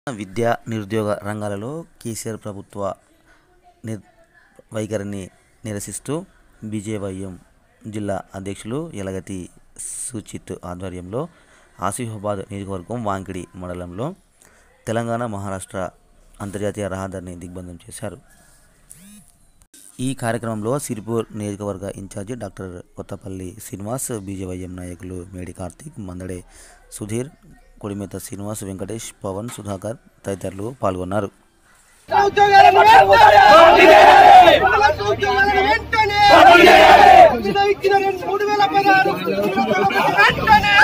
విద్య నిరుద్యోగ రంగాలలో కేసీఆర్ ప్రభుత్వ నిర్ వైఖరిని నిరసిస్తూ బీజేవైఎం జిల్లా అధ్యక్షులు యలగతి సుచిత్ ఆధ్వర్యంలో ఆసిఫాబాద్ నియోజకవర్గం వాంకిడి మండలంలో తెలంగాణ మహారాష్ట్ర అంతర్జాతీయ రహదారిని దిగ్బంధం చేశారు ఈ కార్యక్రమంలో సిరిపూర్ నియోజకవర్గ incharge doctor Kothapalli Srinivas BJYM నాయకులు మేడి కార్తీక్ మందడే సుధీర్ కొడిమేత శ్రీనివాస్ వెంకటేష్ పవన్ సుధాకర్ తదితరులు పాల్గొన్నారు ఉద్యోగాలను ఉద్యోగాలను వెంటనే ఉచిత ఇచ్చిన రెండు మూడు వేల పదహారు వెంటనే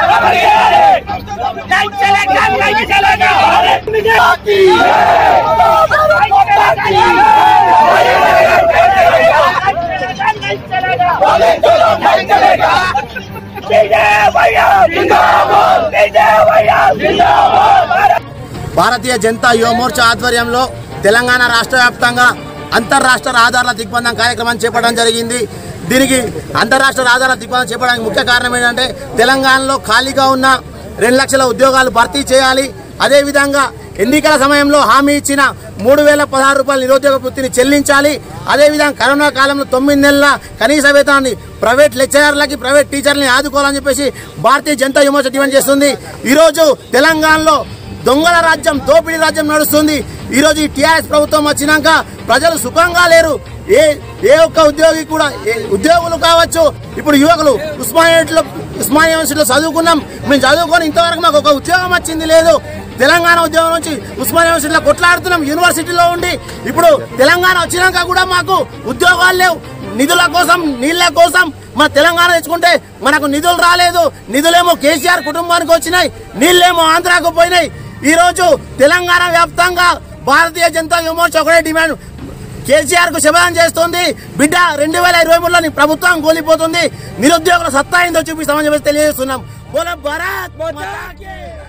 భారతీయ జనతా యువ మోర్చా ఆధ్వర్యంలో తెలంగాణ రాష్ట్ర వ్యాప్తంగా అంతర్రాష్ట్ర రహదారుల దిగ్బంధం కార్యక్రమాన్ని చేపట్టడం జరిగింది దీనికి అంతర్రాష్ట్ర రహదారుల దిగ్బంధం చేపట్టడానికి ముఖ్య కారణం ఏంటంటే తెలంగాణలో ఖాళీగా ఉన్న రెండు లక్షల ఉద్యోగాలు భర్తీ చేయాలి అదేవిధంగా ఎన్నికల సమయంలో హామీ ఇచ్చిన మూడు వేల పదహారు రూపాయల నిరుద్యోగ వృత్తిని చెల్లించాలి అదేవిధంగా కరోనా కాలంలో తొమ్మిది నెలల కనీస వేతనాన్ని ప్రైవేట్ లెక్చరర్లకి ప్రైవేట్ టీచర్లని ఆదుకోవాలని చెప్పేసి భారతీయ జనతా యువ మోర్చా డిమాండ్ చేస్తుంది ఈరోజు తెలంగాణలో దొంగల రాజ్యం దోపిడీ రాజ్యం నడుస్తుంది ఈ రోజు ఈ టీఆర్ఎస్ ప్రభుత్వం వచ్చినాక ప్రజలు సుఖంగా లేరు ఏ ఏ ఒక్క ఉద్యోగి కూడా ఏ ఉద్యోగులు కావచ్చు ఇప్పుడు యువకులు ఉస్మానియాలో ఉస్మానియా యూనివర్సిటీలో చదువుకున్నాం మేము చదువుకొని ఇంతవరకు మాకు ఒక ఉద్యోగం వచ్చింది లేదు తెలంగాణ ఉద్యోగం నుంచి ఉస్మానియా యూనివర్సిటీలో కొట్లాడుతున్నాం యూనివర్సిటీలో ఉండి ఇప్పుడు తెలంగాణ వచ్చినాక కూడా మాకు ఉద్యోగాలు లేవు నిధుల కోసం నీళ్ల కోసం మన తెలంగాణ తెచ్చుకుంటే మనకు నిధులు రాలేదు నిధులేమో కేసీఆర్ కుటుంబానికి వచ్చినాయి నీళ్ళేమో ఆంధ్రాకు పోయినాయి ఈ రోజు తెలంగాణ వ్యాప్తంగా భారతీయ జనతా యువమోర్చా ఒకటే డిమాండ్ కేసీఆర్ కు శపథం చేస్తుంది బిడ్డ రెండు వేల ఇరవై మూడులో నీ ప్రభుత్వం కూలిపోతుంది నిరుద్యోగుల సత్తా ఏందో చూపిస్తామని చెప్పేసి తెలియజేస్తున్నాం బోలో భారత్ మాతా కీ